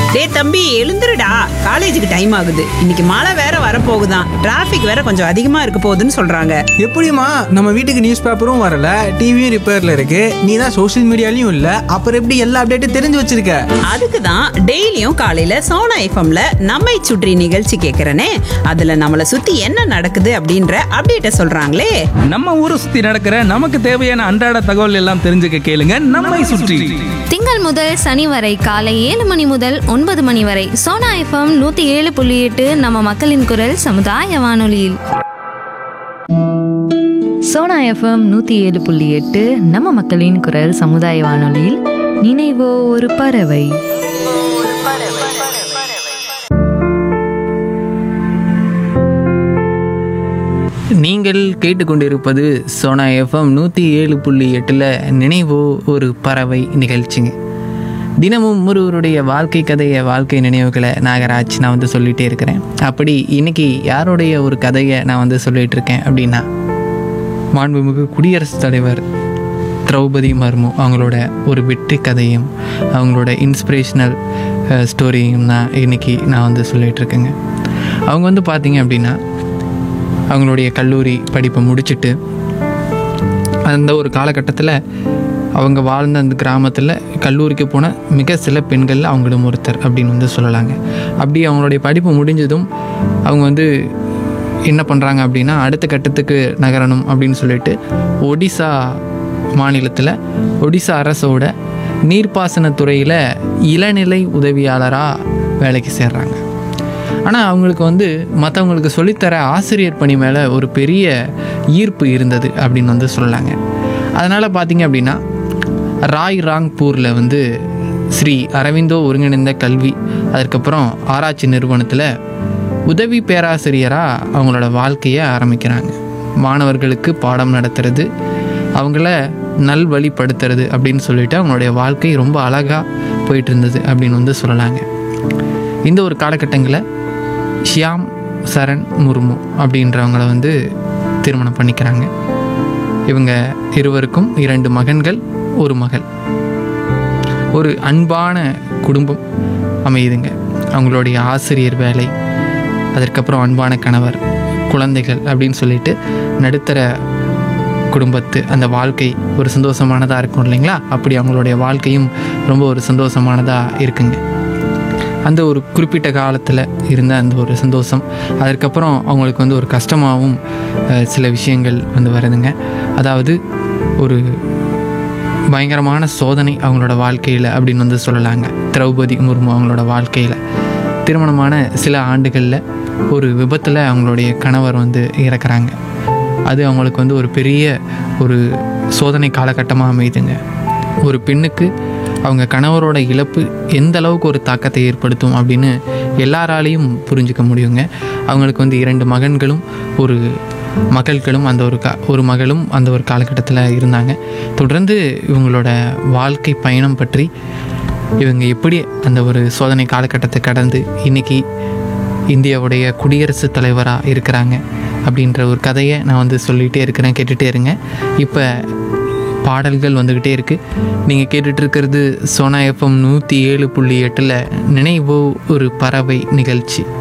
டேய் தம்பி எழுந்துருடா காலேஜுக்கு டைம் ஆகுது இன்னைக்கு மழை வேற வரப்போகுதான் டிராஃபிக் வேற கொஞ்சம் அதிகமா இருக்க போகுதுன்னு சொல்றாங்க எப்படிம்மா நம்ம வீட்டுக்கு நியூஸ் பேப்பரும் வரல டிவியும் ரிப்பேர்ல இருக்கு நீ தான் சோஷியல் மீடியாலையும் இல்ல அப்புறம் எப்படி எல்லா அப்டேட்டும் தெரிஞ்சு வச்சிருக்க அதுக்கு தான் டெய்லியும் காலையில சோனா எஃப்எம்ல நம்மை சுற்றி நிகழ்ச்சி கேட்கறனே அதுல நம்மள சுத்தி என்ன நடக்குது அப்படின்ற அப்டேட்ட சொல்றாங்களே நம்ம ஊரை சுத்தி நடக்கிற நமக்கு தேவையான அன்றாட தகவல் எல்லாம் தெரிஞ்சுக்க கேளுங்க நம்மை சுற்றி திங்கள் முதல் சனி வரை காலை ஏழு மணி முதல் ஒன்பது மணி வரை சோனா எஃப்எம் நூத்தி ஏழு புள்ளி எட்டு நம்ம மக்களின் குரல் சமுதாய வானொலியில் சோனா எஃப்எம் நூற்றி ஏழு புள்ளி எட்டு நம்ம மக்களின் குரல் சமுதாய வானொலியில் நினைவோ ஒரு பறவை நீங்கள் கேட்டுக்கொண்டிருப்பது சோனா எஃப்எம் நூற்றி ஏழு புள்ளி எட்டில் நினைவோ ஒரு பறவை நிகழ்ச்சிங்க தினமும் ஒருவருடைய வாழ்க்கை கதையை வாழ்க்கை நினைவுகளை நாகராஜ் நான் வந்து சொல்லிகிட்டே இருக்கிறேன் அப்படி இன்னைக்கு யாருடைய ஒரு கதையை நான் வந்து சொல்லிகிட்டு இருக்கேன் அப்படின்னா மாண்புமிகு குடியரசுத் தலைவர் திரௌபதி மர்மு அவங்களோட ஒரு வெற்றி கதையும் அவங்களோட இன்ஸ்பிரேஷனல் ஸ்டோரியும் தான் இன்னைக்கு நான் வந்து சொல்லிகிட்டு இருக்கேங்க அவங்க வந்து பார்த்தீங்க அப்படின்னா அவங்களுடைய கல்லூரி படிப்பை முடிச்சுட்டு அந்த ஒரு காலகட்டத்தில் அவங்க வாழ்ந்த அந்த கிராமத்தில் கல்லூரிக்கு போன மிக சில பெண்கள் அவங்களும் ஒருத்தர் அப்படின்னு வந்து சொல்லலாங்க அப்படி அவங்களுடைய படிப்பு முடிஞ்சதும் அவங்க வந்து என்ன பண்ணுறாங்க அப்படின்னா அடுத்த கட்டத்துக்கு நகரணும் அப்படின்னு சொல்லிட்டு ஒடிசா மாநிலத்தில் ஒடிசா அரசோட நீர்ப்பாசனத் துறையில் இளநிலை உதவியாளராக வேலைக்கு சேர்றாங்க ஆனால் அவங்களுக்கு வந்து மற்றவங்களுக்கு சொல்லித்தர ஆசிரியர் பணி மேலே ஒரு பெரிய ஈர்ப்பு இருந்தது அப்படின்னு வந்து சொல்லலாங்க அதனால் பார்த்தீங்க அப்படின்னா ராய் ராங்பூரில் வந்து ஸ்ரீ அரவிந்தோ ஒருங்கிணைந்த கல்வி அதுக்கப்புறம் ஆராய்ச்சி நிறுவனத்தில் உதவி பேராசிரியராக அவங்களோட வாழ்க்கையை ஆரம்பிக்கிறாங்க மாணவர்களுக்கு பாடம் நடத்துறது அவங்கள நல்வழிப்படுத்துறது அப்படின்னு சொல்லிட்டு அவங்களுடைய வாழ்க்கை ரொம்ப அழகாக போயிட்டு இருந்தது அப்படின்னு வந்து சொல்லலாங்க இந்த ஒரு காலகட்டங்களில் ஷியாம் சரண் முர்மு அப்படின்றவங்கள வந்து திருமணம் பண்ணிக்கிறாங்க இவங்க இருவருக்கும் இரண்டு மகன்கள் ஒரு மகள் ஒரு அன்பான குடும்பம் அமையுதுங்க அவங்களுடைய ஆசிரியர் வேலை அதற்கப்புறம் அன்பான கணவர் குழந்தைகள் அப்படின்னு சொல்லிட்டு நடுத்தர குடும்பத்து அந்த வாழ்க்கை ஒரு சந்தோஷமானதாக இருக்கும் இல்லைங்களா அப்படி அவங்களுடைய வாழ்க்கையும் ரொம்ப ஒரு சந்தோஷமானதாக இருக்குங்க அந்த ஒரு குறிப்பிட்ட காலத்தில் இருந்த அந்த ஒரு சந்தோஷம் அதற்கப்புறம் அவங்களுக்கு வந்து ஒரு கஷ்டமாகவும் அஹ், சில விஷயங்கள் வந்து வருதுங்க அதாவது ஒரு பயங்கரமான சோதனை அவங்களோட வாழ்க்கையில் அப்படின்னு வந்து சொல்லலாங்க திரௌபதி முர்மு அவங்களோட வாழ்க்கையில் திருமணமான சில ஆண்டுகளில் ஒரு விபத்தில் அவங்களுடைய கணவர் வந்து இறக்குறாங்க அது அவங்களுக்கு வந்து ஒரு பெரிய ஒரு சோதனை காலகட்டமாக அமையுதுங்க ஒரு பெண்ணுக்கு அவங்க கணவரோட இழப்பு எந்த அளவுக்கு ஒரு தாக்கத்தை ஏற்படுத்தும் அப்படின்னு எல்லாராலையும் புரிஞ்சுக்க முடியுங்க அவங்களுக்கு வந்து இரண்டு மகன்களும் ஒரு மகள்களும் அந்த ஒரு கா ஒரு மகளும் அந்த ஒரு காலகட்டத்தில் இருந்தாங்க தொடர்ந்து இவங்களோட வாழ்க்கை பயணம் பற்றி இவங்க எப்படி அந்த ஒரு சோதனை காலகட்டத்தை கடந்து இன்னைக்கு இந்தியாவுடைய குடியரசுத் தலைவராக இருக்கிறாங்க அப்படின்ற ஒரு கதையை நான் வந்து சொல்லிகிட்டே இருக்கிறேன் கேட்டுகிட்டே இருங்க இப்போ பாடல்கள் வந்துக்கிட்டே இருக்குது நீங்கள் கேட்டுட்டு இருக்கிறது சோனா எஃப்எம் நூற்றி ஏழு புள்ளி எட்டில் நினைவோ ஒரு பறவை நிகழ்ச்சி